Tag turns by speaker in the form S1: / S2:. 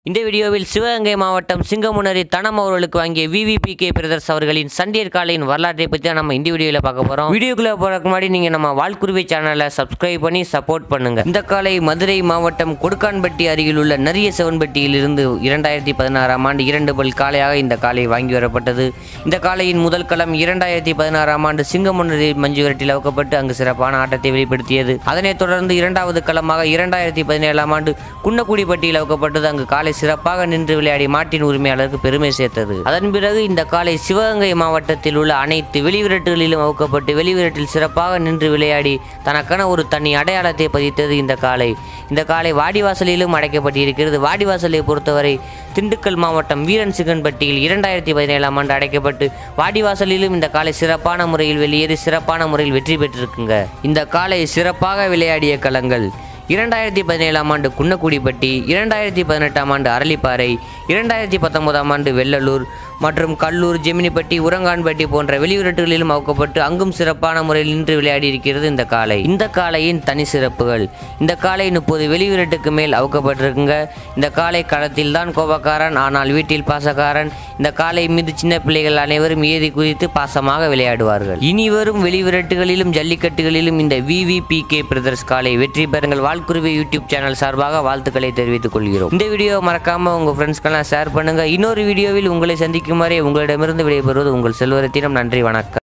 S1: இந்த வீடியோவில் சிவகங்கை மாவட்டம் சிங்கமுனரி தனம் அவர்களுக்கு வாங்கிய விவிபிகே பிரதர்ஸ் அவர்களின் சண்டியர் காலையின் வரலாற்றை பற்றி தான் நம்ம இந்த வீடியோவில் பார்க்க போகிறோம் வீடியோக்குள்ளே போகிறதுக்கு முன்னாடி நீங்கள் நம்ம வால்குருவி சேனலை சப்ஸ்கிரைப் பண்ணி சப்போர்ட் பண்ணுங்க இந்த காலை மதுரை மாவட்டம் கொடுக்கான்பட்டி அருகில் உள்ள நரிய செவன்பட்டியில் இருந்து இரண்டாயிரத்தி பதினாறாம் ஆண்டு இரண்டு பல் காளையாக இந்த காலை வாங்கி வரப்பட்டது இந்த காளையின் முதல் களம் இரண்டாயிரத்தி பதினாறாம் ஆண்டு சிங்கமுனரி மஞ்சு விரட்டில் அவுக்கப்பட்டு அங்கு சிறப்பான ஆட்டத்தை வெளிப்படுத்தியது அதனைத் தொடர்ந்து இரண்டாவது களமாக இரண்டாயிரத்தி பதினேழாம் ஆண்டு குன்னக்குடிப்பட்டியில் அவுக்கப்பட்டது அங்கு காலை சிறப்பாக நின்று விளையாடி மாட்டின் உரிமையாளருக்கு பெருமை சேர்த்தது அதன் பிறகு இந்த காலை சிவகங்கை மாவட்டத்தில் உள்ள அனைத்து வெளிவிரட்டுகளிலும் அவுக்கப்பட்டு வெளிவிரட்டில் சிறப்பாக நின்று விளையாடி தனக்கான ஒரு தனி அடையாளத்தை பதித்தது இந்த காலை இந்த காலை வாடிவாசலிலும் அடைக்கப்பட்டிருக்கிறது வாடிவாசலை பொறுத்தவரை திண்டுக்கல் மாவட்டம் வீரன் சிகன்பட்டியில் இரண்டாயிரத்தி பதினேழாம் ஆண்டு அடைக்கப்பட்டு வாடிவாசலிலும் இந்த காலை சிறப்பான முறையில் வெளியேறி சிறப்பான முறையில் வெற்றி பெற்றிருக்குங்க இந்த காலை சிறப்பாக விளையாடிய களங்கள் இரண்டாயிரத்தி பதினேழாம் ஆண்டு குன்னக்குடிப்பட்டி இரண்டாயிரத்தி பதினெட்டாம் ஆண்டு அரளிப்பாறை இரண்டாயிரத்தி பத்தொன்பதாம் ஆண்டு வெள்ளலூர் மற்றும் கல்லூர் ஜெமினிப்பட்டி உரங்கான்பட்டி போன்ற வெளியூரட்டுகளிலும் அவுக்கப்பட்டு அங்கும் சிறப்பான முறையில் நின்று விளையாடி இருக்கிறது இந்த காளை இந்த காளையின் தனி சிறப்புகள் இந்த காளை முப்பது வெளியூரட்டுக்கு மேல் அவுக்கப்பட்டிருக்குங்க இந்த காளை களத்தில் தான் கோபக்காரன் ஆனால் வீட்டில் பாசக்காரன் இந்த காளை மீது சின்ன பிள்ளைகள் அனைவரும் ஏதி குதித்து பாசமாக விளையாடுவார்கள் இனி வரும் வெளிவிரட்டுகளிலும் ஜல்லிக்கட்டுகளிலும் இந்த விவிபிகே பிரதர்ஸ் காலை வெற்றி பெறுங்கள் வாழ்குருவி யூடியூப் சேனல் சார்பாக வாழ்த்துக்களை தெரிவித்துக் கொள்கிறோம் இந்த வீடியோ மறக்காம உங்க ஃப்ரெண்ட்ஸ்க்கெல்லாம் ஷேர் பண்ணுங்க இன்னொரு வீடியோவில் உங்களை சந்திக்கும் வரை உங்களிடமிருந்து விடைபெறுவது உங்கள் செல்வரத்தினம் நன்றி வணக்கம்